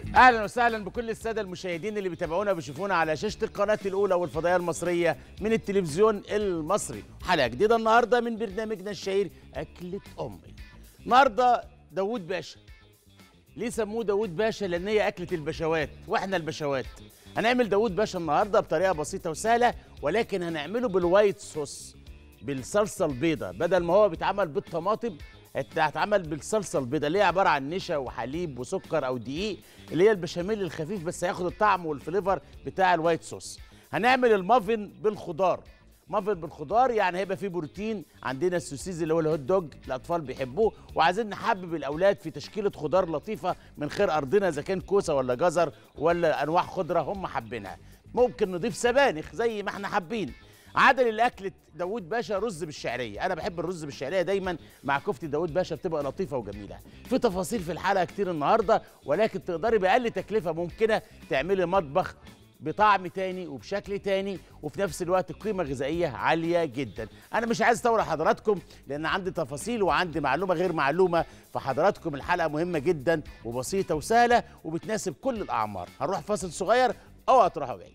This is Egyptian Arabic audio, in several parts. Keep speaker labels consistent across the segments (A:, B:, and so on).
A: اهلا وسهلا بكل الساده المشاهدين اللي بيتابعونا وبيشوفونا على شاشه القناه الاولى والفضائيه المصريه من التلفزيون المصري حلقه جديده النهارده من برنامجنا الشهير اكله امي النهارده داوود باشا ليه سموه داوود باشا لان هي اكله البشوات واحنا البشوات هنعمل داوود باشا النهارده بطريقه بسيطه وسهله ولكن هنعمله بالوايت صوص بالصلصه البيضاء بدل ما هو بيتعمل بالطماطم هتتعمل بالصلصه البيضاء اللي هي عباره عن نشا وحليب وسكر او دقيق اللي هي البشاميل الخفيف بس هياخد الطعم والفليفر بتاع الوايت صوص هنعمل المافن بالخضار مافن بالخضار يعني هيبقى فيه بروتين عندنا السوسيز اللي هو الهوت دوج الاطفال بيحبوه وعايزين نحبب الاولاد في تشكيله خضار لطيفه من خير ارضنا اذا كان كوسه ولا جزر ولا انواع خضره هم حابينها ممكن نضيف سبانخ زي ما احنا حابين عدل الاكل داوود باشا رز بالشعريه انا بحب الرز بالشعريه دايما مع كفته داوود باشا بتبقى لطيفه وجميله في تفاصيل في الحلقه كتير النهارده ولكن تقدري باقل تكلفه ممكنه تعملي مطبخ بطعم تاني وبشكل تاني وفي نفس الوقت قيمه غذائيه عاليه جدا انا مش عايز اطول حضراتكم لان عندي تفاصيل وعندي معلومه غير معلومه فحضراتكم الحلقه مهمه جدا وبسيطه وسهله وبتناسب كل الاعمار هنروح فاصل صغير او هتروحوا بعيد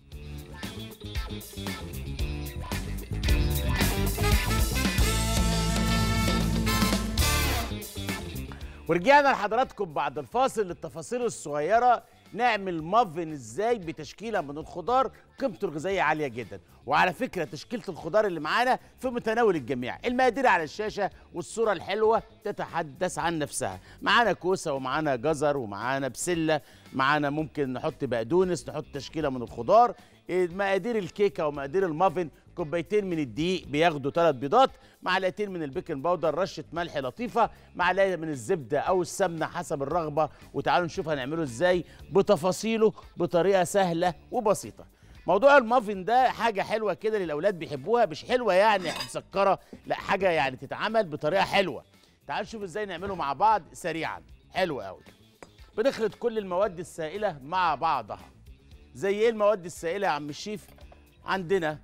A: ورجعنا لحضراتكم بعد الفاصل للتفاصيل الصغيره نعمل مافن ازاي بتشكيله من الخضار قيمته الغذائيه عاليه جدا وعلى فكره تشكيله الخضار اللي معانا في متناول الجميع المقادير على الشاشه والصوره الحلوه تتحدث عن نفسها معانا كوسه ومعانا جزر ومعانا بسله معانا ممكن نحط بقدونس نحط تشكيله من الخضار مقادير الكيكه ومقادير المافن كوبايتين من الدقيق بياخدوا ثلاث بيضات معلقتين من البيكنج باودر رشه ملح لطيفه معلقه من الزبده او السمنه حسب الرغبه وتعالوا نشوف هنعمله ازاي بتفاصيله بطريقه سهله وبسيطه موضوع المافن ده حاجه حلوه كده للاولاد بيحبوها مش حلوه يعني مسكره لا حاجه يعني تتعمل بطريقه حلوه تعالوا نشوف ازاي نعمله مع بعض سريعا حلو قوي بنخلط كل المواد السائله مع بعضها زي ايه المواد السائله يا عم الشيف عندنا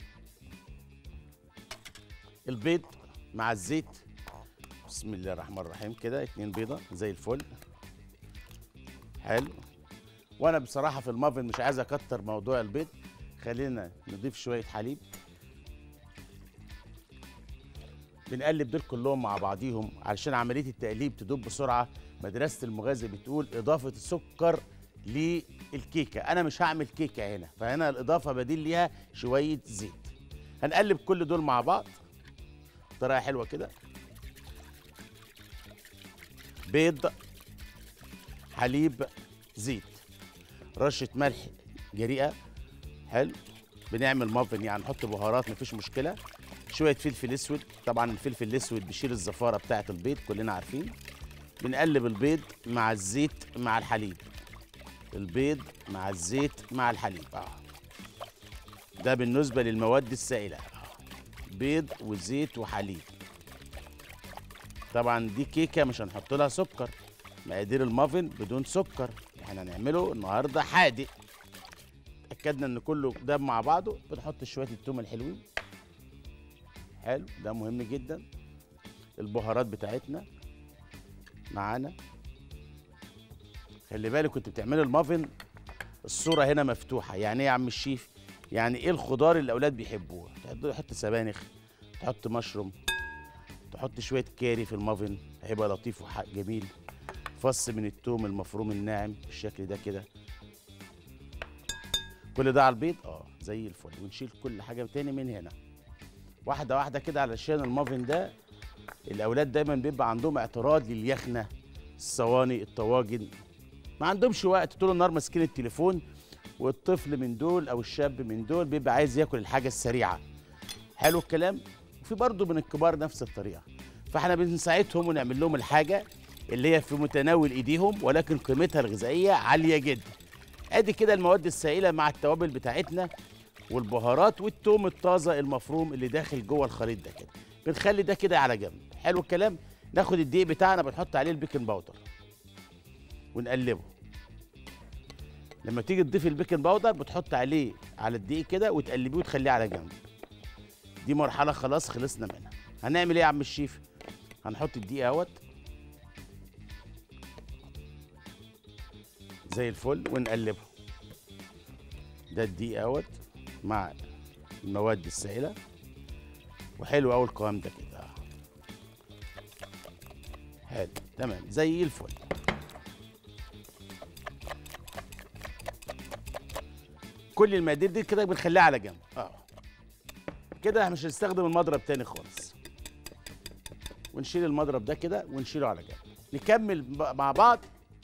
A: البيض مع الزيت بسم الله الرحمن الرحيم كده اتنين بيضه زي الفل حلو وانا بصراحه في المافن مش عايز اكتر موضوع البيض خلينا نضيف شويه حليب بنقلب دول كلهم مع بعضيهم علشان عمليه التقليب تدوب بسرعه مدرسه المغازي بتقول اضافه السكر للكيكه انا مش هعمل كيكه هنا فهنا الاضافه بديل ليها شويه زيت هنقلب كل دول مع بعض بطريقه حلوه كده بيض حليب زيت رشه ملح جريئه حلو بنعمل مافن يعني نحط بهارات مفيش مشكله شويه فلفل اسود طبعا الفلفل الاسود بيشيل الزفاره بتاعه البيض كلنا عارفين بنقلب البيض مع الزيت مع الحليب البيض مع الزيت مع الحليب اه ده بالنسبه للمواد السائله بيض وزيت وحليب طبعا دي كيكه مش هنحط لها سكر مقادير المافن بدون سكر احنا هنعمله النهارده حادق اتاكدنا ان كله ده مع بعضه بنحط شويه التوم الحلوين حلو ده مهم جدا البهارات بتاعتنا معانا خلي بالك كنت بتعملي المافن الصوره هنا مفتوحه يعني ايه يا عم الشيف يعني ايه الخضار اللي الاولاد بيحبوه تحط سبانخ تحط مشروم تحط شويه كاري في المافن هيبقى لطيف وجميل فص من التوم المفروم الناعم بالشكل ده كده كل ده على البيض اه زي الفل ونشيل كل حاجه تاني من هنا واحده واحده كده علشان المافن ده الاولاد دايما بيبقى عندهم اعتراض لليخنه الصواني الطواجن ما عندهمش وقت طول النهار ماسكين التليفون والطفل من دول او الشاب من دول بيبقى عايز ياكل الحاجه السريعه حلو الكلام وفي برضه من الكبار نفس الطريقه فاحنا بنساعدهم ونعمل لهم الحاجه اللي هي في متناول ايديهم ولكن قيمتها الغذائيه عاليه جدا ادي كده المواد السائله مع التوابل بتاعتنا والبهارات والثوم الطازه المفروم اللي داخل جوه الخليط ده كده بنخلي ده كده على جنب حلو الكلام ناخد الدقيق بتاعنا بنحط عليه البيكنج باودر ونقلبه لما تيجي تضيف البيكنج باودر بتحط عليه على الدقيق كده وتقلبيه وتخليه على جنب دي مرحله خلاص خلصنا منها هنعمل ايه يا عم الشيف هنحط الدقيق اهوت زي الفل ونقلبهم ده الدقيق اهوت مع المواد السائله وحلو قوي القوام ده كده آه. حلو تمام زي الفل كل المقادير دي كده بنخليها على جنب اه كده مش هنستخدم المضرب تاني خالص ونشيل المضرب ده كده ونشيله على جنب نكمل ب- مع بعض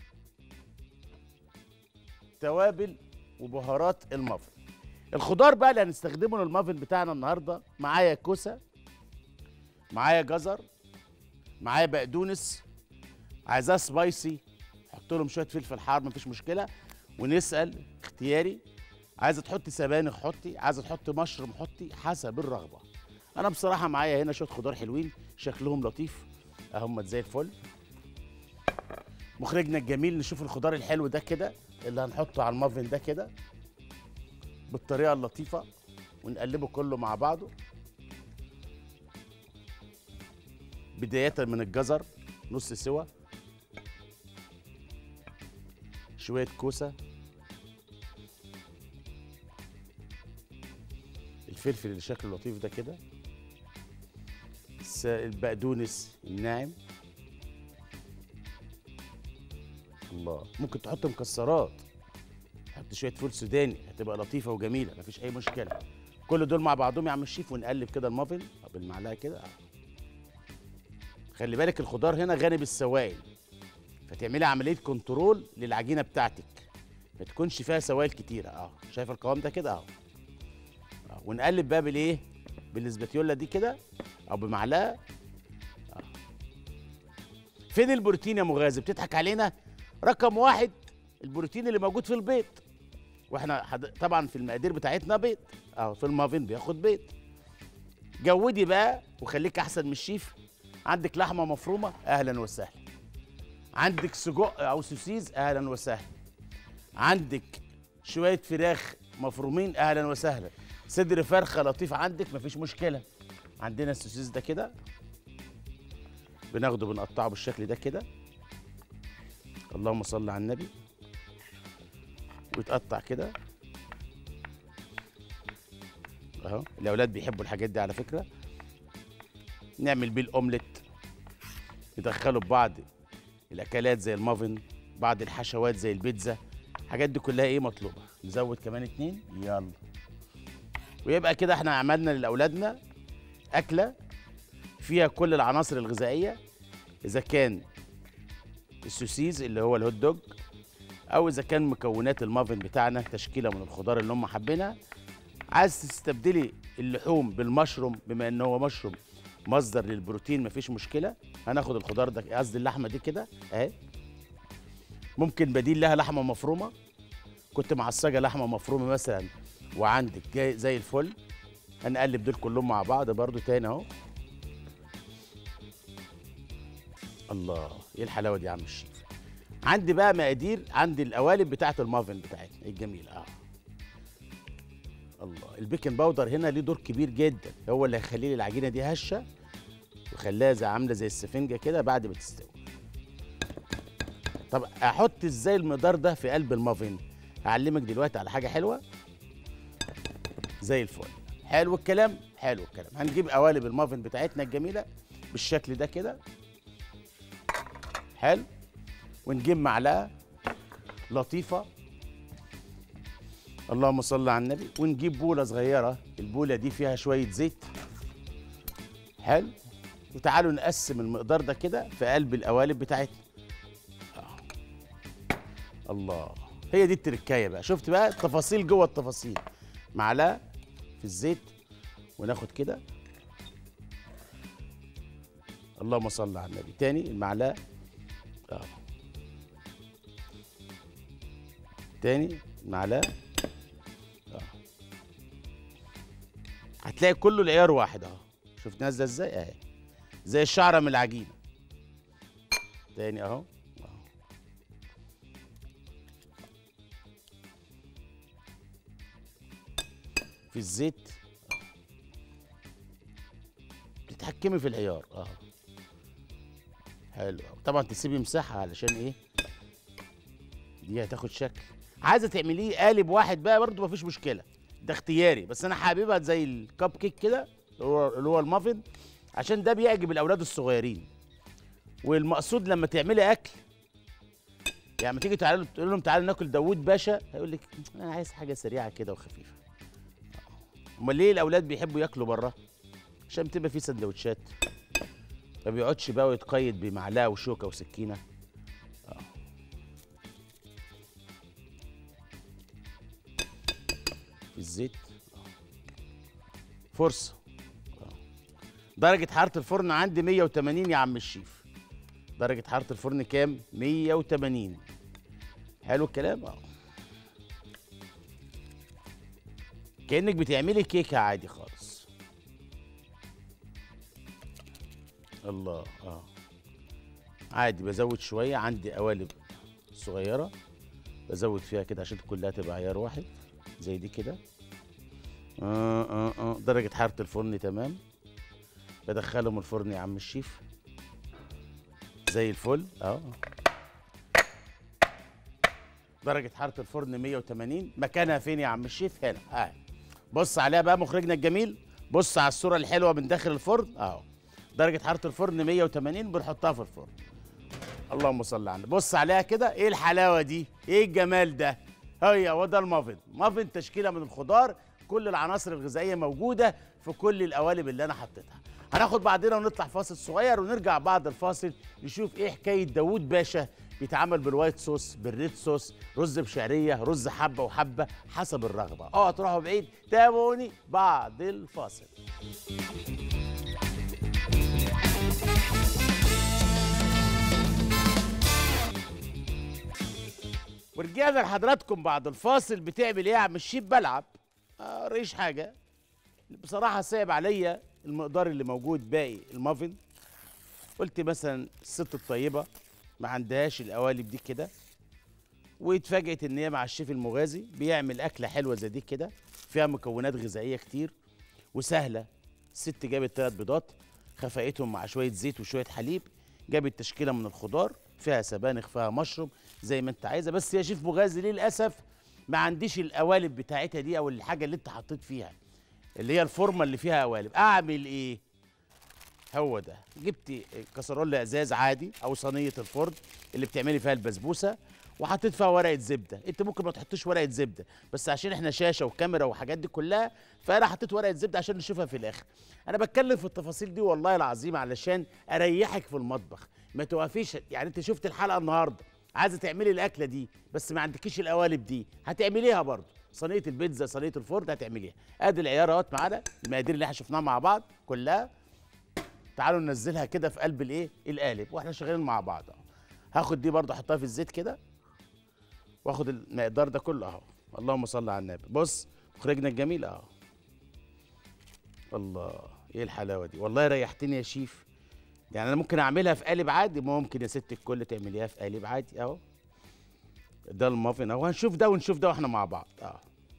A: توابل وبهارات المافن الخضار بقى اللي هنستخدمه للمافن بتاعنا النهارده معايا كوسه معايا جزر معايا بقدونس عايزاه سبايسي حط لهم شويه فلفل حار مفيش مشكله ونسال اختياري عايزه تحطي سبانخ حطي عايزه تحطي مشروم حطي حسب الرغبه انا بصراحه معايا هنا شويه خضار حلوين شكلهم لطيف اهم زي الفل مخرجنا الجميل نشوف الخضار الحلو ده كده اللي هنحطه على المافن ده كده بالطريقه اللطيفه ونقلبه كله مع بعضه بدايه من الجزر نص سوا شويه كوسه الفلفل اللي شكله لطيف ده كده الس- البقدونس الناعم الله ممكن تحط مكسرات حط شويه فول سوداني هتبقى لطيفه وجميله مفيش اي مشكله كل دول مع بعضهم يا عم الشيف ونقلب كده المافن بالمعلقه كده آه. خلي بالك الخضار هنا غني بالسوائل فتعملي عمليه كنترول للعجينه بتاعتك ما تكونش فيها سوائل كتيره اه شايف القوام ده كده اهو آه، ونقلب بقى بالايه بالاسباتيولا دي كده او بمعلقه آه. فين البروتين يا مغازي بتضحك علينا رقم واحد البروتين اللي موجود في البيض واحنا حد... طبعا في المقادير بتاعتنا بيض اه في المافين بياخد بيض جودي بقى وخليك احسن من الشيف عندك لحمه مفرومه اهلا وسهلا عندك سجق او سوسيز اهلا وسهلا عندك شويه فراخ مفرومين اهلا وسهلا صدر فرخه لطيف عندك مفيش مشكله عندنا السوسيس ده كده بناخده بنقطعه بالشكل ده كده اللهم صل على النبي ويتقطع كده اهو الاولاد بيحبوا الحاجات دي على فكره نعمل بيه الاومليت ندخله ببعض الاكلات زي المافن بعض الحشوات زي البيتزا الحاجات دي كلها ايه مطلوبه نزود كمان اتنين يلا ويبقى كده احنا عملنا لاولادنا اكله فيها كل العناصر الغذائيه اذا كان السوسيز اللي هو الهوت دوج او اذا كان مكونات المافن بتاعنا تشكيله من الخضار اللي هم حابينها عايز تستبدلي اللحوم بالمشروم بما ان هو مشروم مصدر للبروتين مفيش مشكله هناخد الخضار ده قصدي اللحمه دي كده اهي ممكن بديل لها لحمه مفرومه كنت معصجه لحمه مفرومه مثلا وعندك جاي زي الفل هنقلب دول كلهم مع بعض برضو تاني اهو الله ايه الحلاوه دي يا عم الشيف عندي بقى مقادير عندي القوالب بتاعه المافن بتاعتنا الجميله اه الله البيكنج باودر هنا ليه دور كبير جدا هو اللي هيخلي لي العجينه دي هشه وخليها زي عامله زي السفنجه كده بعد ما تستوي طب احط ازاي المقدار ده في قلب المافن هعلمك دلوقتي على حاجه حلوه زي الفل حلو الكلام حلو الكلام هنجيب قوالب المافن بتاعتنا الجميله بالشكل ده كده حلو ونجيب معلقه لطيفه اللهم صل على النبي ونجيب بوله صغيره البوله دي فيها شويه زيت حلو وتعالوا نقسم المقدار ده كده في قلب القوالب بتاعتنا آه. الله هي دي التركايه بقى شفت بقى التفاصيل جوه التفاصيل معلقه في الزيت وناخد كده اللهم صل على النبي تاني المعلقه اه تاني معلقه اه هتلاقي كله العيار واحد اهو شفت نازله ازاي اهي زي الشعره من العجينه تاني اهو أهو. في الزيت تتحكمي في العيار اه حلو أوي. طبعا تسيبي مساحه علشان ايه دي هتاخد شكل عايزه تعمليه قالب واحد بقى برضه مفيش مشكله ده اختياري بس انا حاببها زي الكب كيك كده اللي هو اللي هو المافن عشان ده بيعجب الاولاد الصغيرين والمقصود لما تعملي اكل يعني لما تيجي تعالوا تقول لهم تعالوا ناكل داوود باشا هيقول لك انا عايز حاجه سريعه كده وخفيفه امال ليه الاولاد بيحبوا ياكلوا بره عشان تبقى في سندوتشات ما بيقعدش بقى ويتقيد بمعلقه وشوكه وسكينه آه. الزيت آه. فرصه آه. درجه حراره الفرن عندي 180 يا عم الشيف درجه حراره الفرن كام 180 حلو الكلام اه كانك بتعملي كيكه عادي خالص الله اه عادي بزود شويه عندي قوالب صغيره بزود فيها كده عشان كلها تبقى عيار واحد زي دي كده آه آه آه. درجة حرارة الفرن تمام بدخلهم الفرن يا عم الشيف زي الفل اه درجة حرارة الفرن 180 مكانها فين يا عم الشيف هنا اه بص عليها بقى مخرجنا الجميل بص على الصورة الحلوة من داخل الفرن اهو درجة حرارة الفرن 180 بنحطها في الفرن اللهم صل على النبي بص عليها كده ايه الحلاوة دي ايه الجمال ده هي هو ده المافن مافن تشكيلة من الخضار كل العناصر الغذائية موجودة في كل القوالب اللي انا حطيتها هناخد بعضنا ونطلع فاصل صغير ونرجع بعد الفاصل نشوف ايه حكاية داوود باشا بيتعمل بالوايت صوص بالريد صوص رز بشعرية رز حبة وحبة حسب الرغبة اه تروحوا بعيد تابعوني بعد الفاصل ورجعنا لحضراتكم بعد الفاصل بتعمل ايه يا عم الشيف بلعب آه ريش حاجه بصراحه صعب عليا المقدار اللي موجود باقي المافن قلت مثلا الست الطيبه ما عندهاش القوالب دي كده واتفاجئت ان هي مع الشيف المغازي بيعمل اكله حلوه زي دي كده فيها مكونات غذائيه كتير وسهله الست جابت ثلاث بيضات خفقتهم مع شويه زيت وشويه حليب جابت تشكيله من الخضار فيها سبانخ فيها مشروم زي ما انت عايزه بس يا شيف مغازي للاسف ما عنديش القوالب بتاعتها دي او الحاجه اللي انت حطيت فيها اللي هي الفورمه اللي فيها قوالب اعمل ايه هو ده جبت كسرولة ازاز عادي او صينيه الفرن اللي بتعملي فيها البسبوسه وحطيت فيها ورقه زبده انت ممكن ما تحطيش ورقه زبده بس عشان احنا شاشه وكاميرا وحاجات دي كلها فانا حطيت ورقه زبده عشان نشوفها في الاخر انا بتكلم في التفاصيل دي والله العظيم علشان اريحك في المطبخ ما توقفيش يعني انت شفت الحلقه النهارده عايزه تعملي الاكله دي بس ما عندكيش القوالب دي هتعمليها برضه صينيه البيتزا صينيه الفرن هتعمليها ادي العيار اهوت معانا المقادير اللي احنا شفناها مع بعض كلها تعالوا ننزلها كده في قلب الايه القالب واحنا شغالين مع بعض اهو هاخد دي برضه احطها في الزيت كده واخد المقدار ده كله اهو اللهم صل على النبي بص مخرجنا الجميل اهو الله ايه الحلاوه دي والله ريحتني يا شيف يعني انا ممكن اعملها في قالب عادي ممكن يا ست الكل تعمليها في قالب عادي اهو ده المافن اهو هنشوف ده ونشوف ده واحنا مع بعض اه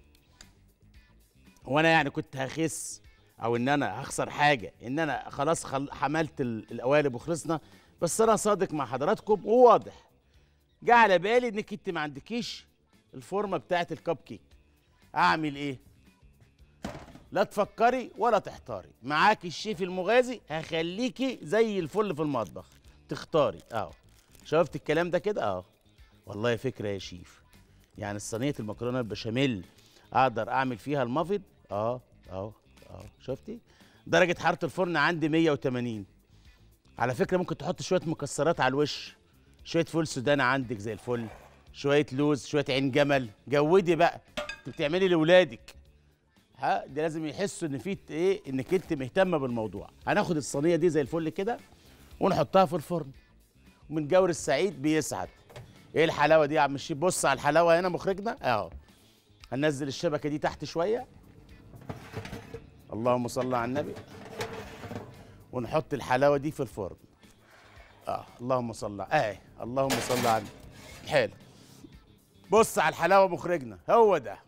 A: وانا يعني كنت هخس او ان انا هخسر حاجه ان انا خلاص خل... حملت ال- القوالب وخلصنا بس انا صادق مع حضراتكم وواضح جه على بالي انك انت ما عندكيش الفورمه بتاعت الكب كيك اعمل ايه لا تفكري ولا تحتاري معاكي الشيف المغازي هخليكي زي الفل في المطبخ تختاري اهو شفت الكلام ده كده اهو والله فكره يا شيف يعني صينيه المكرونه البشاميل اقدر اعمل فيها المافن اه اهو اهو شفتي درجه حراره الفرن عندي 180 على فكره ممكن تحط شويه مكسرات على الوش شويه فول سوداني عندك زي الفل شويه لوز شويه عين جمل جودي بقى انت بتعملي لاولادك ها دي لازم يحسوا ان في ايه انك انت مهتمه بالموضوع هناخد الصينيه دي زي الفل كده ونحطها في الفرن ومن جور السعيد بيسعد ايه الحلاوه دي يا عم الشيف بص على الحلاوه هنا مخرجنا اهو هننزل الشبكه دي تحت شويه اللهم صل على النبي ونحط الحلاوه دي في الفرن اه اللهم صل اه اللهم صل على النبي حلو بص على الحلاوه مخرجنا هو ده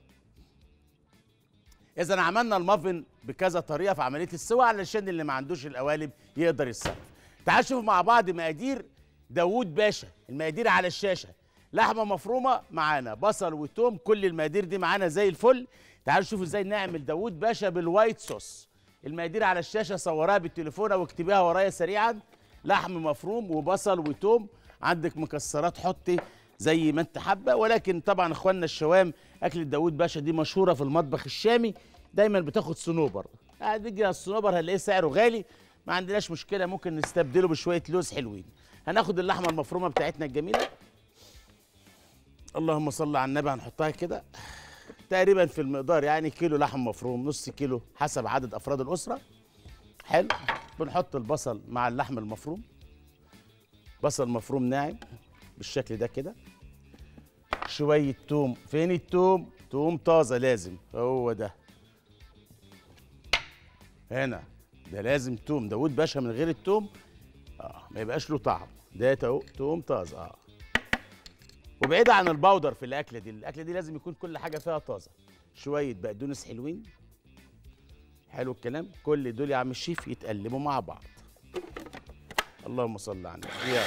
A: اذا عملنا المافن بكذا طريقه في عمليه السوا علشان اللي ما عندوش القوالب يقدر يتصرف تعال شوف مع بعض مقادير داوود باشا المقادير على الشاشه لحمه مفرومه معانا بصل وتوم كل المقادير دي معانا زي الفل تعالوا شوفوا ازاي نعمل داوود باشا بالوايت صوص المقادير على الشاشه صورها بالتليفون او اكتبيها ورايا سريعا لحم مفروم وبصل وتوم عندك مكسرات حطي زي ما انت حابه ولكن طبعا اخواننا الشوام اكله داوود باشا دي مشهوره في المطبخ الشامي دايما بتاخد صنوبر قاعد بيجي على الصنوبر هنلاقيه سعره غالي ما عندناش مشكله ممكن نستبدله بشويه لوز حلوين هناخد اللحمه المفرومه بتاعتنا الجميله اللهم صل على النبي هنحطها كده تقريبا في المقدار يعني كيلو لحم مفروم نص كيلو حسب عدد افراد الاسره حلو بنحط البصل مع اللحم المفروم بصل مفروم ناعم بالشكل ده كده شويه توم فين التوم توم طازه لازم هو ده هنا ده لازم توم داوود باشا من غير التوم اه ما يبقاش له طعم ده تو- توم طازه اه وبعيد عن البودر في الاكله دي الاكله دي لازم يكون كل حاجه فيها طازه شويه بقدونس حلوين حلو الكلام كل دول يا عم الشيف يتقلبوا مع بعض اللهم صل على النبي يلا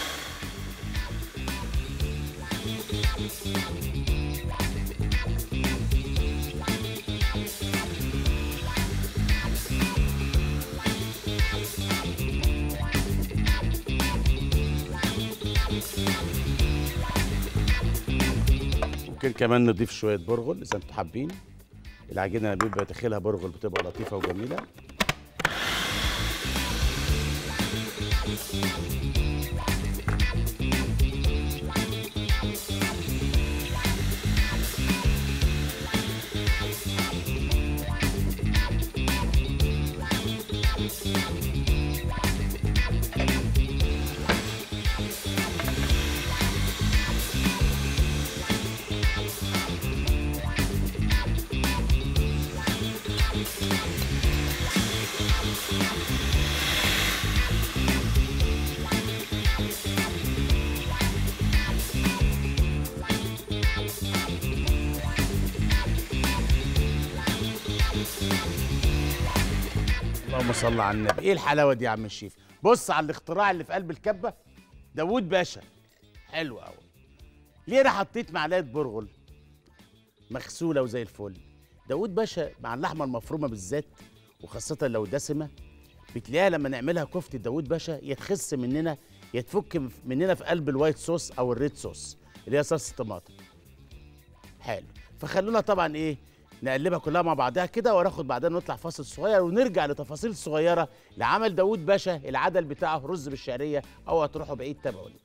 A: ممكن كمان نضيف شويه برغل اذا انتوا حابين العجينه اللي بيبقى داخلها برغل بتبقى لطيفه وجميله اللهم صل على النبي ايه الحلاوه دي يا عم الشيف بص على الاختراع اللي في قلب الكبه داوود باشا حلو قوي ليه انا حطيت معلقه برغل مغسوله وزي الفل داوود باشا مع اللحمه المفرومه بالذات وخاصه لو دسمه بتلاقيها لما نعملها كفته داوود باشا يا تخس مننا يا تفك مننا في قلب الوايت صوص او الريد صوص اللي هي صلصه الطماطم حلو فخلونا طبعا ايه نقلبها كلها مع بعضها كده وناخد بعدين نطلع فاصل صغير ونرجع لتفاصيل صغيره لعمل داوود باشا العدل بتاعه رز بالشعريه او هتروحوا بعيد تابعوني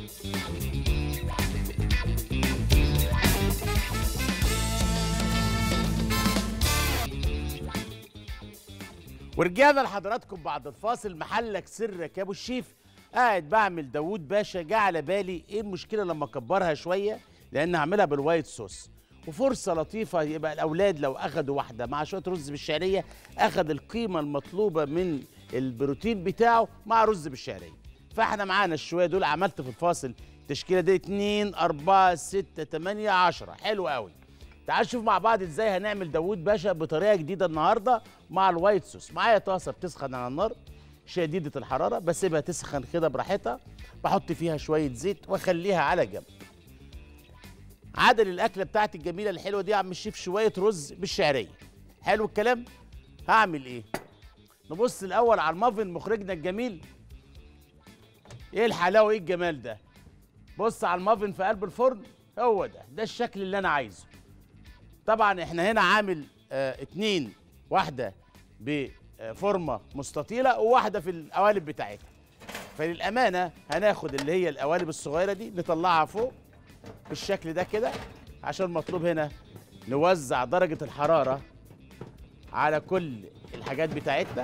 A: ورجعنا لحضراتكم بعد الفاصل محلك سرك يا ابو الشيف قاعد بعمل داوود باشا جه على بالي ايه المشكله لما اكبرها شويه لان هعملها بالوايت صوص وفرصه لطيفه يبقى الاولاد لو اخدوا واحده مع شويه رز بالشعريه اخد القيمه المطلوبه من البروتين بتاعه مع رز بالشعريه فاحنا معانا الشويه دول عملت في الفاصل التشكيله دي 2 4 6 8 10 حلو قوي تعال نشوف مع بعض ازاي هنعمل داوود باشا بطريقه جديده النهارده مع الوايت صوص معايا طاسه بتسخن على النار شديده الحراره بسيبها تسخن كده براحتها بحط فيها شويه زيت واخليها على جنب عدل الاكله بتاعتي الجميله الحلوه دي يا عم الشيف شويه رز بالشعريه حلو الكلام هعمل ايه نبص الاول على المافن مخرجنا الجميل ايه الحلاوه ايه الجمال ده بص على المافن في قلب الفرن هو ده ده الشكل اللي انا عايزه طبعا احنا هنا عامل آه اتنين واحده بفورمه مستطيله وواحده في القوالب بتاعتها فللامانه هناخد اللي هي القوالب الصغيره دي نطلعها فوق بالشكل ده كده عشان مطلوب هنا نوزع درجه الحراره على كل الحاجات بتاعتنا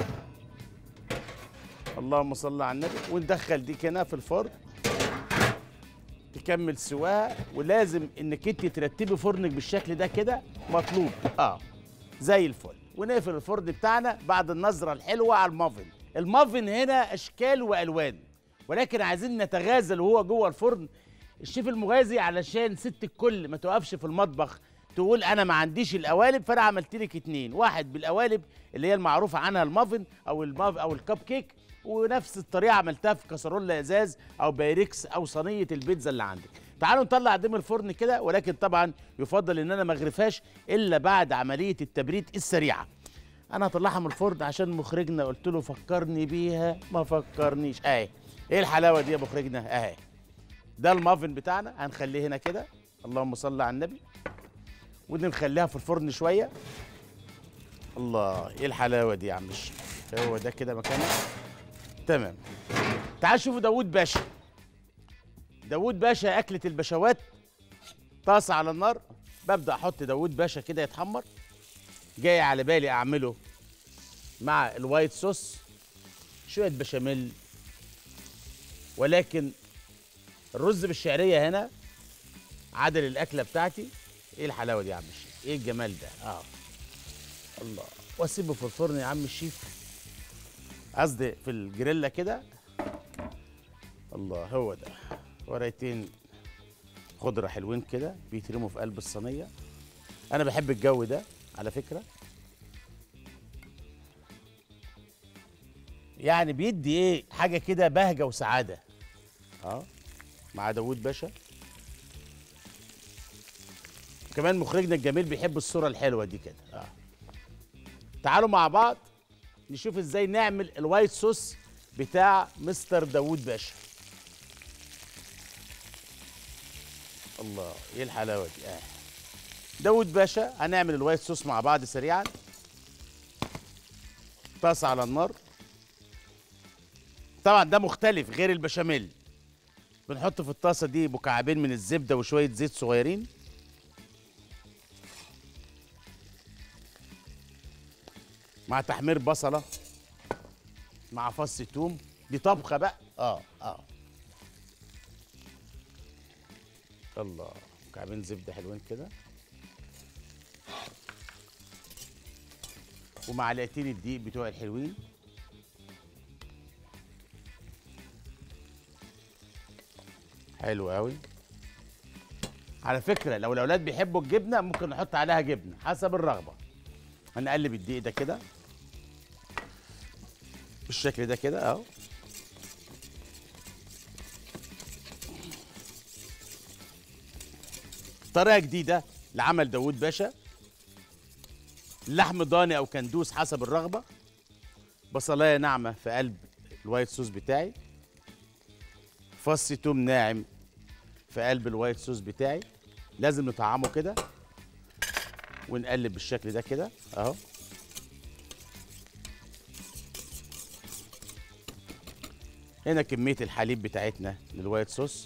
A: اللهم صل على النبي وندخل دي هنا في الفرن تكمل سواها ولازم انك انت ترتبي فرنك بالشكل ده كده مطلوب اه زي الفل ونقفل الفرن بتاعنا بعد النظره الحلوه على المافن المافن هنا اشكال والوان ولكن عايزين نتغازل وهو جوه الفرن الشيف المغازي علشان ست الكل ما توقفش في المطبخ تقول انا ما عنديش القوالب فانا عملت لك اتنين واحد بالقوالب اللي هي المعروفه عنها المافن او الماف او الكب كيك ونفس الطريقه عملتها في كسرولة ازاز او بايركس او صينيه البيتزا اللي عندك تعالوا نطلع دي من الفرن كده ولكن طبعا يفضل ان انا ما اغرفهاش الا بعد عمليه التبريد السريعه انا هطلعها من الفرن عشان مخرجنا قلت له فكرني بيها ما فكرنيش اهي ايه الحلاوه دي يا مخرجنا اهي ده المافن بتاعنا هنخليه هنا كده اللهم صل على النبي ودي نخليها في الفرن شويه الله ايه الحلاوه دي يا عم الشيف هو ده كده مكانه تمام تعال شوفوا داوود باشا داوود باشا اكله البشوات طاسه على النار ببدا احط داوود باشا كده يتحمر جاي على بالي اعمله مع الوايت صوص شويه بشاميل ولكن الرز بالشعريه هنا عدل الاكله بتاعتي ايه الحلاوه دي يا عم الشيف ايه الجمال ده اه الله واسيبه في الفرن يا عم الشيف قصدي في الجريلا كده الله هو ده ورقتين خضره حلوين كده بيترموا في قلب الصينيه انا بحب الجو ده على فكره يعني بيدي ايه حاجه كده بهجه وسعاده اه مع داوود باشا كمان مخرجنا الجميل بيحب الصوره الحلوه دي كده اه تعالوا مع بعض نشوف ازاي نعمل الوايت صوص بتاع مستر داوود باشا الله ايه الحلاوه دي اه داوود باشا هنعمل الوايت صوص مع بعض سريعا طاسه على النار طبعا ده مختلف غير البشاميل بنحط في الطاسه دي مكعبين من الزبده وشويه زيت صغيرين مع تحمير بصله مع فص توم دي طبخه بقى اه اه الله مكعبين زبده حلوين كده ومعلقتين الدقيق بتوع الحلوين حلو قوي على فكره لو الاولاد بيحبوا الجبنه ممكن نحط عليها جبنه حسب الرغبه هنقلب الدقيق ده كده بالشكل ده كده اهو طريقه جديده لعمل داوود باشا لحم ضاني او كندوس حسب الرغبه بصلايه ناعمه في قلب الوايت صوص بتاعي فص توم ناعم في قلب الوايت صوص بتاعي لازم نطعمه كده ونقلب بالشكل ده كده اهو هنا كمية الحليب بتاعتنا للوايت صوص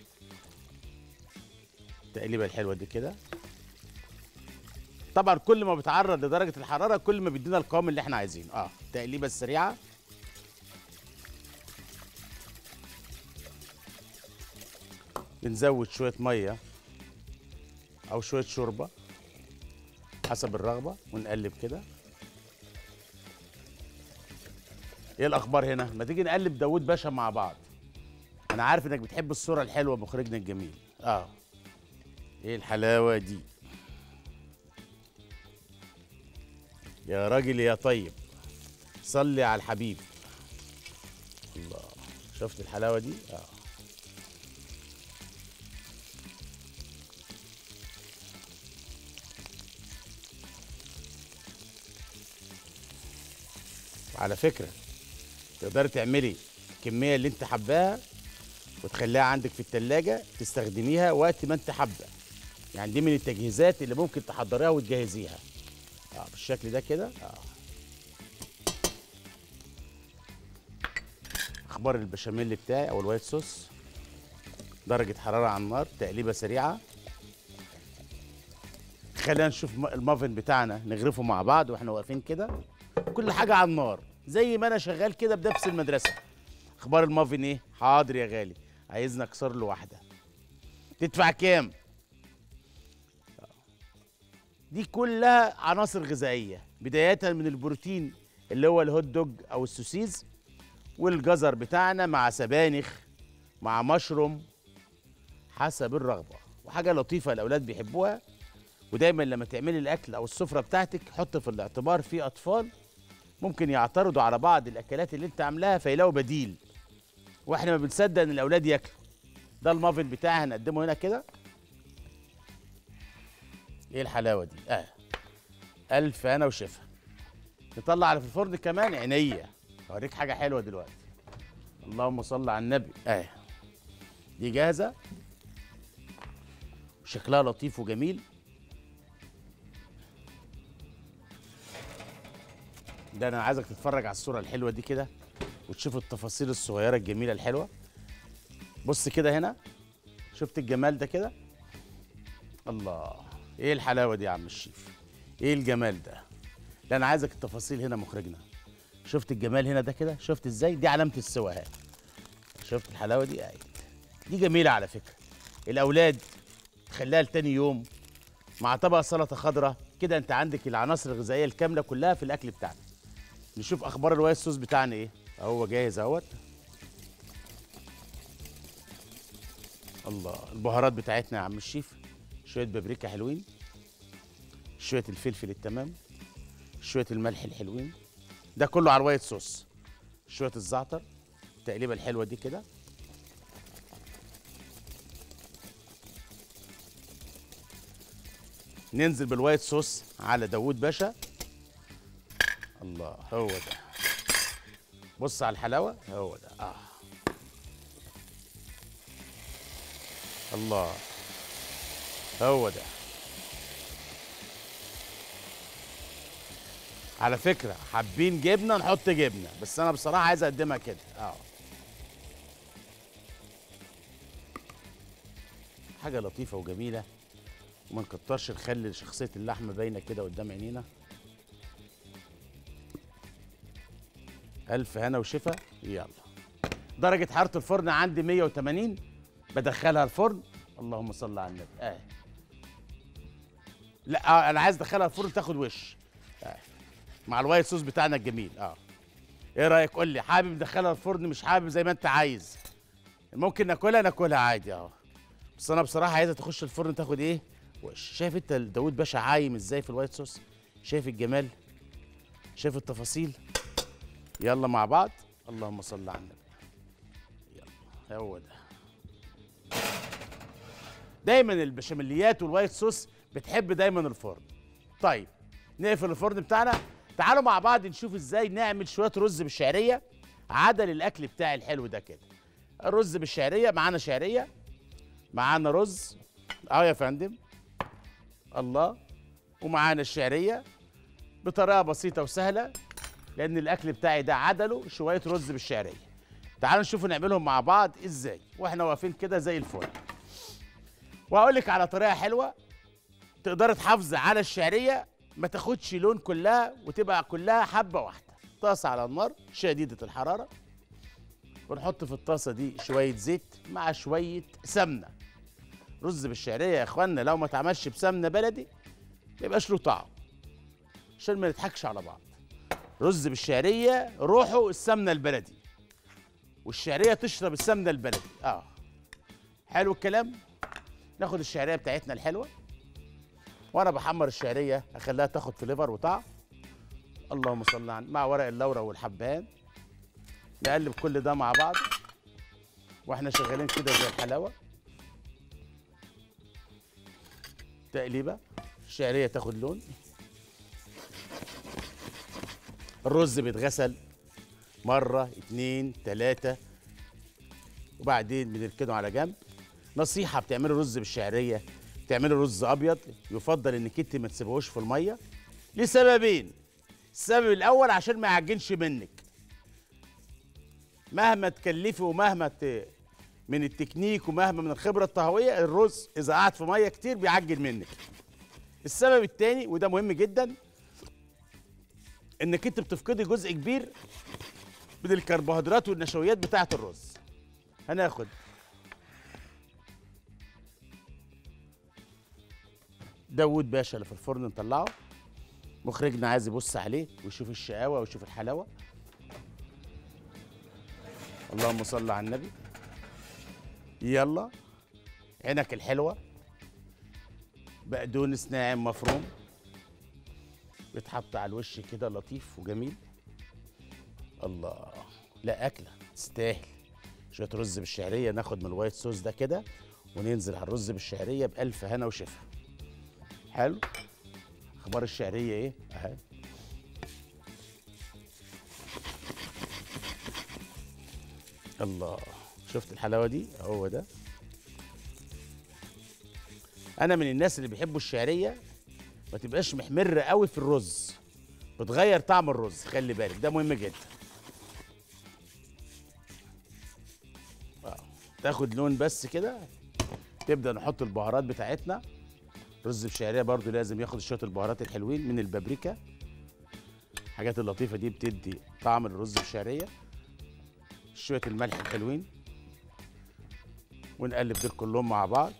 A: التقليبة الحلوة دي كده طبعا كل ما بتعرض لدرجة الحرارة كل ما بيدينا القوام اللي احنا عايزينه اه التقليبة السريعة بنزود شوية مية أو شوية شوربة حسب الرغبة ونقلب كده ايه الأخبار هنا؟ ما تيجي نقلب داوود باشا مع بعض أنا عارف إنك بتحب الصورة الحلوة مخرجنا الجميل اه ايه الحلاوة دي يا راجل يا طيب صلي على الحبيب الله شفت الحلاوة دي؟ اه على فكرة تقدري تعملي الكمية اللي انت حباها وتخليها عندك في التلاجة تستخدميها وقت ما انت حابة يعني دي من التجهيزات اللي ممكن تحضريها وتجهزيها اه بالشكل ده كده اه اخبار البشاميل بتاعي او الوايت صوص درجة حرارة على النار تقليبة سريعة خلينا نشوف م- المافن بتاعنا نغرفه مع بعض واحنا واقفين كده كل حاجة على النار زي ما انا شغال كده بنفس المدرسة اخبار المافن ايه حاضر يا غالي عايزنا اكسر له واحدة تدفع كام دي كلها عناصر غذائية بداية من البروتين اللي هو الهوت دوج او السوسيز والجزر بتاعنا مع سبانخ مع مشروم حسب الرغبة وحاجة لطيفة الأولاد بيحبوها ودايما لما تعملي الأكل أو السفرة بتاعتك حط في الاعتبار في أطفال ممكن يعترضوا على بعض الأكلات اللي أنت عاملاها فيلاقوا بديل وإحنا ما بنصدق إن الأولاد ياكلوا ده المافن بتاعي هنقدمه هنا كده ايه الحلاوه دي اه الف انا وشفا نطلع على في الفرن كمان عينيا اوريك حاجه حلوه دلوقتي اللهم صل على النبي اه دي جاهزه شكلها لطيف وجميل ده انا عايزك تتفرج على الصوره الحلوه دي كده وتشوف التفاصيل الصغيره الجميله الحلوه بص كده هنا شفت الجمال ده كده الله ايه الحلاوه دي يا عم الشيف ايه الجمال ده لا انا عايزك التفاصيل هنا مخرجنا شفت الجمال هنا ده كده شفت ازاي دي علامه السوا اهي شفت الحلاوه دي اهي دي جميله على فكره الاولاد تخليها لتاني يوم مع طبق سلطه خضراء كده انت عندك العناصر الغذائيه الكامله كلها في الاكل بتاعنا نشوف اخبار الوايت صوص بتاعنا ايه اهو جاهز اهوت الله البهارات بتاعتنا يا عم الشيف شويه بابريكا حلوين شويه الفلفل التمام شويه الملح الحلوين ده كله على الوايت صوص شويه الزعتر التقليبه الحلوه دي كده ننزل بالوايت صوص على داوود باشا الله هو ده بص على الحلاوه هو ده اه الله هو ده على فكره حابين جبنه نحط جبنه بس انا بصراحه عايز اقدمها كده اه حاجه لطيفه وجميله وما نكترش نخلي شخصيه اللحمه باينه كده قدام عينينا الف هنا وشفا يلا درجه حراره الفرن عندي 180 بدخلها الفرن اللهم صل على النبي اه لا آه انا عايز ادخلها الفرن تاخد وش آه. مع الوايت صوص بتاعنا الجميل اه ايه رايك قول لي حابب ندخلها الفرن مش حابب زي ما انت عايز ممكن ناكلها ناكلها عادي اه بس انا بصراحه عايزها تخش الفرن تاخد ايه وش شايف انت داوود باشا عايم ازاي في الوايت صوص شايف الجمال شايف التفاصيل يلا مع بعض اللهم صل على النبي يلا هو ده دايما البشاميليات والوايت صوص بتحب دايما الفرن طيب نقفل الفرن بتاعنا تعالوا مع بعض نشوف ازاي نعمل شويه رز بالشعريه عدل الاكل بتاعي الحلو ده كده الرز بالشعريه معانا شعريه معانا رز اه يا فندم الله ومعانا الشعريه بطريقه بسيطه وسهله لان الاكل بتاعي ده عدله شويه رز بالشعريه تعالوا نشوف نعملهم مع بعض ازاي واحنا واقفين كده زي الفل وهقول لك على طريقه حلوه تقدر تحافظي على الشعريه ما تاخدش لون كلها وتبقى كلها حبه واحده طاسه على النار شديده الحراره ونحط في الطاسه دي شويه زيت مع شويه سمنه رز بالشعريه يا اخوانا لو ما اتعملش بسمنه بلدي ما يبقاش له طعم عشان ما نضحكش على بعض رز بالشعريه روحه السمنه البلدي والشعريه تشرب السمنه البلدي اه حلو الكلام ناخد الشعريه بتاعتنا الحلوه وانا بحمر الشعريه اخليها تاخد فليفر وطعم اللهم صل على مع ورق اللورا والحبهان نقلب كل ده مع بعض واحنا شغالين كده زي الحلاوه تقليبه الشعريه تاخد لون الرز بيتغسل مرة اتنين تلاتة وبعدين بنركنه على جنب نصيحة بتعملي رز بالشعرية بتعملي رز أبيض يفضل إنك أنت ما تسيبهوش في المية لسببين السبب الأول عشان ما يعجنش منك مهما تكلفي ومهما ت... من التكنيك ومهما من الخبرة الطهوية الرز إذا قعد في مية كتير بيعجن منك السبب التاني وده مهم جدا انك انت بتفقدي جزء كبير من الكربوهيدرات والنشويات بتاعه الرز هناخد داوود باشا اللي في الفرن نطلعه مخرجنا عايز يبص عليه ويشوف الشقاوه ويشوف الحلاوه اللهم صل على النبي يلا عينك الحلوه بقدونس ناعم مفروم بيتحط على الوش كده لطيف وجميل الله لا اكله تستاهل شويه رز بالشعريه ناخد من الوايت صوص ده كده وننزل على الرز بالشعريه بالف هنا وشفا حلو اخبار الشعريه ايه اهي الله شفت الحلاوه دي هو ده انا من الناس اللي بيحبوا الشعريه ما تبقاش محمره قوي في الرز بتغير طعم الرز خلي بالك ده مهم جدا آه. تاخد لون بس كده تبدا نحط البهارات بتاعتنا رز بشعريه برضو لازم ياخد شويه البهارات الحلوين من البابريكا الحاجات اللطيفه دي بتدي طعم الرز بالشعريه شويه الملح الحلوين ونقلب دول كلهم مع بعض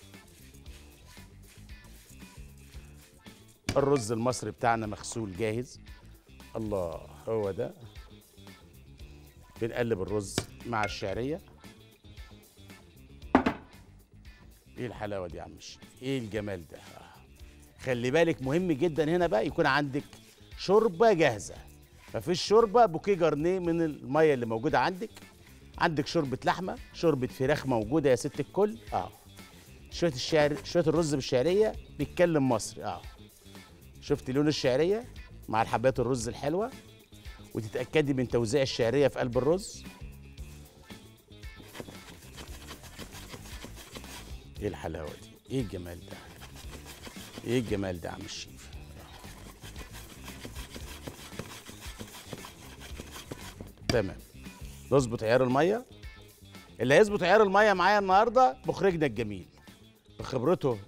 A: الرز المصري بتاعنا مغسول جاهز الله هو ده بنقلب الرز مع الشعريه ايه الحلاوه دي يا عم الشيف ايه الجمال ده آه. خلي بالك مهم جدا هنا بقى يكون عندك شوربه جاهزه مفيش شوربه بوكيه جرنيه من الميه اللي موجوده عندك عندك شوربه لحمه شوربه فراخ موجوده يا ست الكل اه شويه الشعر شويه الرز بالشعريه بيتكلم مصري اه شفت لون الشعريه مع الحبات الرز الحلوه وتتاكدي من توزيع الشعريه في قلب الرز ايه الحلاوه دي ايه الجمال ده ايه الجمال ده يا عم الشيف تمام نظبط عيار الميه اللي هيظبط عيار الميه معايا النهارده مخرجنا الجميل بخبرته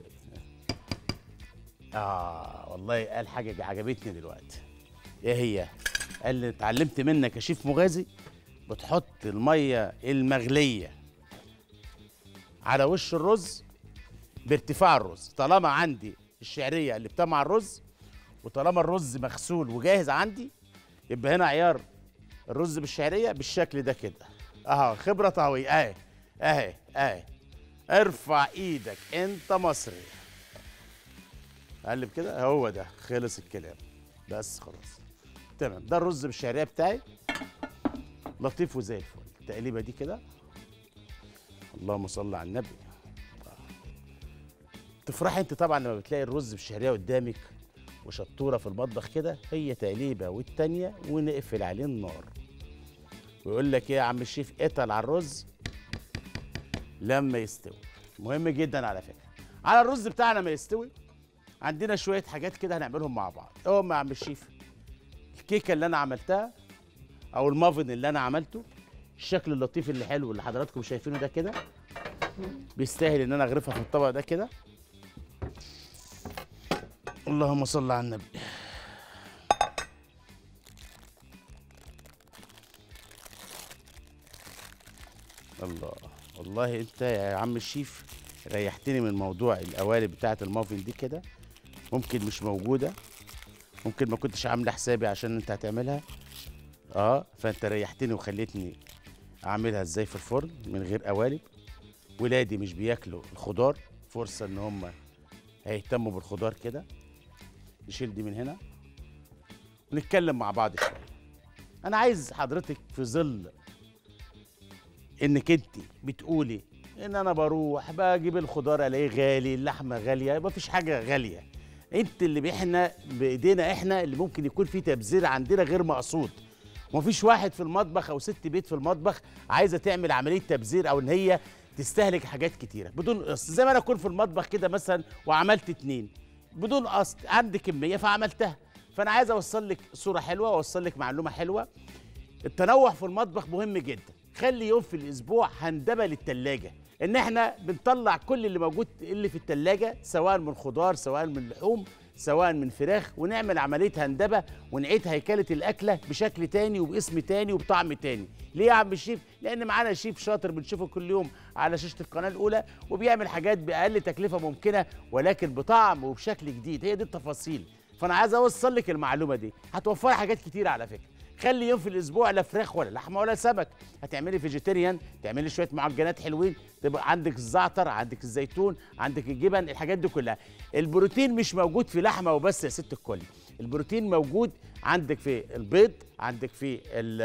A: اه والله قال حاجه عجبتني دلوقتي ايه هي قال لي اتعلمت منك يا شيف مغازي بتحط الميه المغليه على وش الرز بارتفاع الرز طالما عندي الشعريه اللي بتمع الرز وطالما الرز مغسول وجاهز عندي يبقى هنا عيار الرز بالشعريه بالشكل ده كده اهو خبره طهويه اهي اهي اهي ارفع ايدك انت مصري قلب كده هو ده خلص الكلام بس خلاص تمام ده الرز بالشعريه بتاعي لطيف وزي الفل التقليبه دي كده اللهم صل على النبي تفرحي انت طبعا لما بتلاقي الرز بالشعريه قدامك وشطوره في المطبخ كده هي تقليبه والتانيه ونقفل عليه النار ويقول لك ايه يا عم الشيف اتقل على الرز لما يستوي مهم جدا على فكره على الرز بتاعنا ما يستوي عندنا شويه حاجات كده هنعملهم مع بعض اهو يا عم الشيف الكيكه اللي انا عملتها او المافن اللي انا عملته الشكل اللطيف اللي حلو اللي حضراتكم شايفينه ده كده بيستاهل ان انا اغرفها في الطبق ده كده اللهم صل على النبي الله والله انت يا عم الشيف ريحتني من موضوع القوالب بتاعه المافن دي كده ممكن مش موجوده ممكن ما كنتش عامله حسابي عشان انت هتعملها اه فانت ريحتني وخليتني اعملها ازاي في الفرن من غير قوالب ولادي مش بياكلوا الخضار فرصه ان هم هيهتموا بالخضار كده نشيل دي من هنا ونتكلم مع بعض شويه انا عايز حضرتك في ظل انك انت بتقولي ان انا بروح بجيب الخضار الاقيه غالي اللحمه غاليه ما فيش حاجه غاليه انت اللي احنا بايدينا احنا اللي ممكن يكون في تبذير عندنا غير مقصود ومفيش واحد في المطبخ او ست بيت في المطبخ عايزه تعمل عمليه تبذير او ان هي تستهلك حاجات كتيره بدون قصد زي ما انا اكون في المطبخ كده مثلا وعملت اتنين بدون قصد عندي كميه فعملتها فانا عايز اوصل لك صوره حلوه واوصل لك معلومه حلوه التنوع في المطبخ مهم جدا خلي يوم في الاسبوع هندبه للتلاجة ان احنا بنطلع كل اللي موجود اللي في التلاجة سواء من خضار سواء من لحوم سواء من فراخ ونعمل عمليه هندبه ونعيد هيكله الاكله بشكل تاني وباسم تاني وبطعم تاني ليه يا عم الشيف لان معانا شيف شاطر بنشوفه كل يوم على شاشه القناه الاولى وبيعمل حاجات باقل تكلفه ممكنه ولكن بطعم وبشكل جديد هي دي التفاصيل فانا عايز اوصل لك المعلومه دي هتوفري حاجات كتيره على فكره خلي يوم في الاسبوع لا فراخ ولا لحمه ولا سمك هتعملي فيجيتيريان تعملي شويه معجنات حلوين تبقى عندك الزعتر عندك الزيتون عندك الجبن الحاجات دي كلها البروتين مش موجود في لحمه وبس يا ست الكل البروتين موجود عندك في البيض عندك في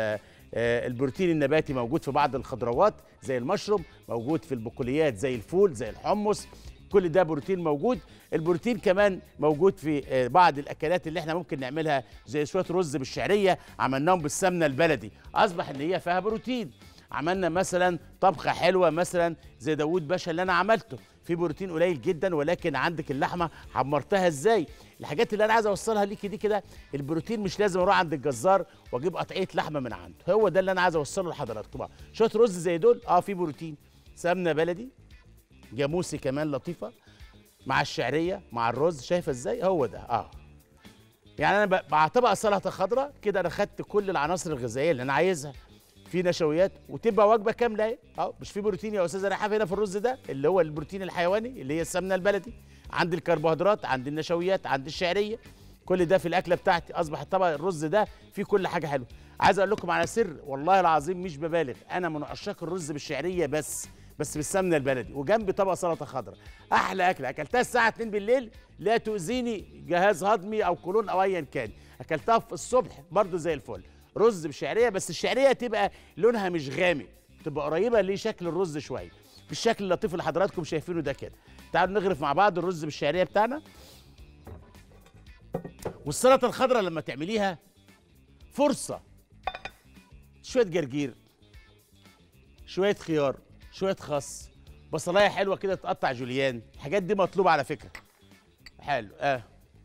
A: آه، البروتين النباتي موجود في بعض الخضروات زي المشروم موجود في البقوليات زي الفول زي الحمص كل ده بروتين موجود البروتين كمان موجود في آه، بعض الاكلات اللي احنا ممكن نعملها زي شويه رز بالشعريه عملناهم بالسمنه البلدي اصبح ان هي فيها بروتين عملنا مثلا طبخه حلوه مثلا زي داوود باشا اللي انا عملته في بروتين قليل جدا ولكن عندك اللحمه حمرتها ازاي الحاجات اللي انا عايز اوصلها ليكي دي كده البروتين مش لازم اروح عند الجزار واجيب قطعيه لحمه من عنده هو ده اللي انا عايز اوصله لحضراتكم بقى شويه رز زي دول اه في بروتين سمنه بلدي جاموسي كمان لطيفه مع الشعريه مع الرز شايفه ازاي هو ده اه يعني انا ب- مع طبق سلطه خضراء كده انا خدت كل العناصر الغذائيه اللي انا عايزها في نشويات وتبقى وجبه كامله اهي اه مش في بروتين يا استاذه رحاب هنا في الرز ده اللي هو البروتين الحيواني اللي هي السمنه البلدي عندي الكربوهيدرات عندي النشويات عندي الشعريه كل ده في الاكله بتاعتي اصبح طبق الرز ده فيه كل حاجه حلوه عايز اقول لكم على سر والله العظيم مش ببالغ انا من عشاق الرز بالشعريه بس بس بالسمنه البلدي وجنبي طبق سلطه خضراء احلى اكله اكلتها الساعه 2 بالليل لا تؤذيني جهاز هضمي او قولون او ايا كان اكلتها في الصبح برضو زي الفل رز بشعريه بس الشعريه تبقى لونها مش غامق تبقى قريبه لشكل الرز شويه بالشكل اللطيف اللي حضراتكم شايفينه ده كده تعالوا نغرف مع بعض الرز بالشعريه بتاعنا والسلطه الخضراء لما تعمليها فرصه شويه جرجير شويه خيار شويه خس بصلايه حلوه كده تقطع جوليان الحاجات دي مطلوبه على فكره حلو اه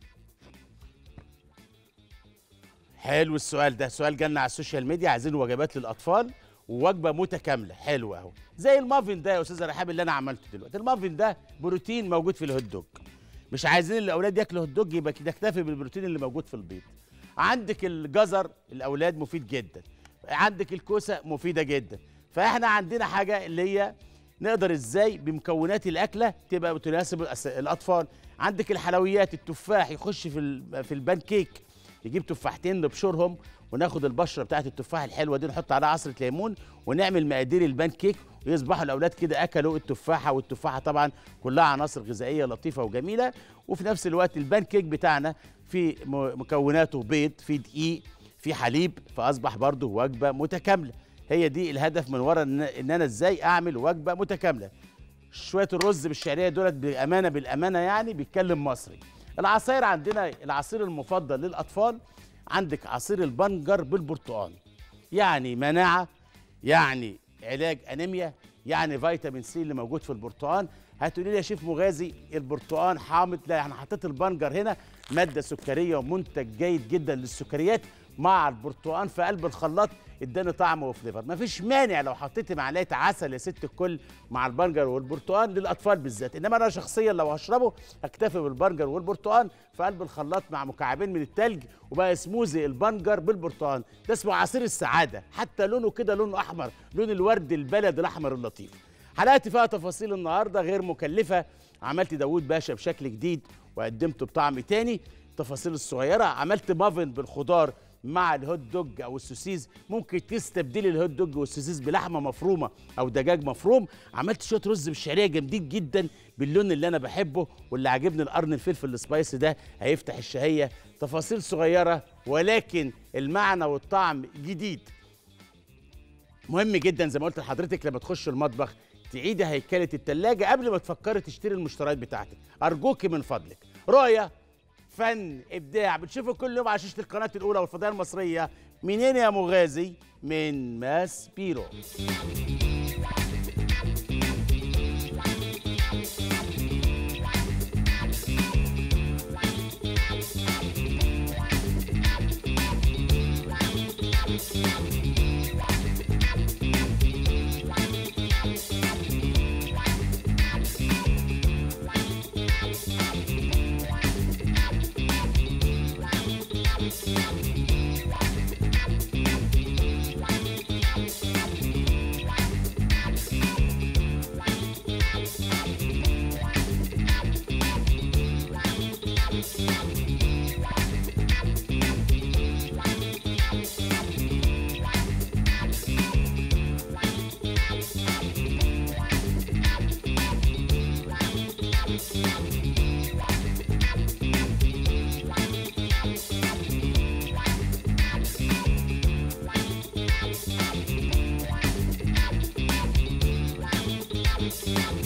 A: حلو السؤال ده سؤال جالنا على السوشيال ميديا عايزين وجبات للاطفال ووجبه متكامله حلوه اهو زي المافن ده يا استاذه رحاب اللي انا عملته دلوقتي المافن ده بروتين موجود في الهوت دوج مش عايزين الاولاد ياكلوا هوت دوج يبقى كده اكتفي بالبروتين اللي موجود في البيض عندك الجزر الاولاد مفيد جدا عندك الكوسه مفيده جدا فاحنا عندنا حاجه اللي هي نقدر ازاي بمكونات الاكله تبقى بتناسب الأس- الاطفال عندك الحلويات التفاح يخش في ال- في البان كيك نجيب تفاحتين نبشرهم وناخد البشره بتاعت التفاح الحلوه دي نحط عليها عصره ليمون ونعمل مقادير البان كيك ويصبحوا الاولاد كده اكلوا التفاحه والتفاحه طبعا كلها عناصر غذائيه لطيفه وجميله وفي نفس الوقت البان كيك بتاعنا في م- مكوناته بيض في دقيق في حليب فاصبح برضه وجبه متكامله هي دي الهدف من ورا ان إن انا ازاي اعمل وجبه متكامله شويه الرز بالشعريه دولت بامانه بالامانه يعني بيتكلم مصري العصاير عندنا العصير المفضل للاطفال عندك عصير البنجر بالبرتقال يعني مناعه يعني علاج انيميا يعني فيتامين سي اللي موجود في البرتقال هتقولي لي يا شيف مغازي البرتقال حامض لا انا حطيت البنجر هنا ماده سكريه ومنتج جيد جدا للسكريات مع البرتقال في قلب الخلاط اداني طعم وفليفر مفيش مانع لو حطيت معلقه عسل يا ست الكل مع البنجر والبرتقال للاطفال بالذات انما انا شخصيا لو هشربه اكتفي بالبنجر والبرتقال في قلب الخلاط مع مكعبين من التلج وبقى سموزي البنجر بالبرتقال ده اسمه عصير السعاده حتى لونه كده لونه احمر لون الورد البلد الاحمر اللطيف حلقتي فيها تفاصيل النهارده غير مكلفه عملت داوود باشا بشكل جديد وقدمته بطعم تاني التفاصيل الصغيره عملت مافن بالخضار مع الهوت دوج او السوسيز ممكن تستبدلي الهوت دوج والسوسيز بلحمه مفرومه او دجاج مفروم عملت شويه رز بالشعريه جامدين جدا باللون اللي انا بحبه واللي عاجبني القرن الفلفل السبايسي ده هيفتح الشهيه تفاصيل صغيره ولكن المعنى والطعم جديد مهم جدا زي ما قلت لحضرتك لما تخش المطبخ تعيدي هيكله التلاجة قبل ما تفكري تشتري المشتريات بتاعتك ارجوكي من فضلك رؤيه فن ابداع بتشوفوا كل يوم على شاشه القناه الاولى والفضائيه المصريه منين يا مغازي من ماس بيرو الله